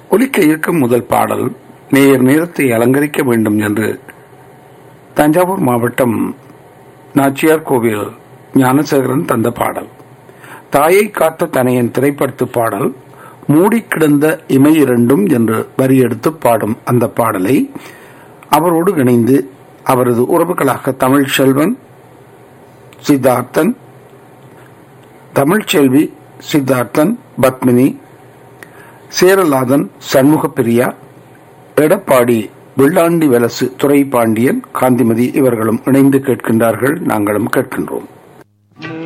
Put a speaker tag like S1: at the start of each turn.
S1: ஒலிக்க இருக்கும் முதல் பாடல் நேர் நேரத்தை அலங்கரிக்க வேண்டும் என்று தஞ்சாவூர் மாவட்டம் நாச்சியார் கோவில் ஞானசேகரன் தந்த பாடல் தாயை காத்த தனையன் திரைப்படத்து பாடல் மூடி கிடந்த இமை இரண்டும் என்று வரி எடுத்து பாடும் அந்த பாடலை அவரோடு இணைந்து அவரது உறவுகளாக தமிழ் செல்வன் சித்தார்த்தன் தமிழ்ச்செல்வி சித்தார்த்தன் பத்மினி சேரலாதன் சண்முகப்பிரியா எடப்பாடி வெள்ளாண்டி வலசு துறை பாண்டியன் காந்திமதி இவர்களும் இணைந்து கேட்கின்றார்கள் நாங்களும் கேட்கின்றோம்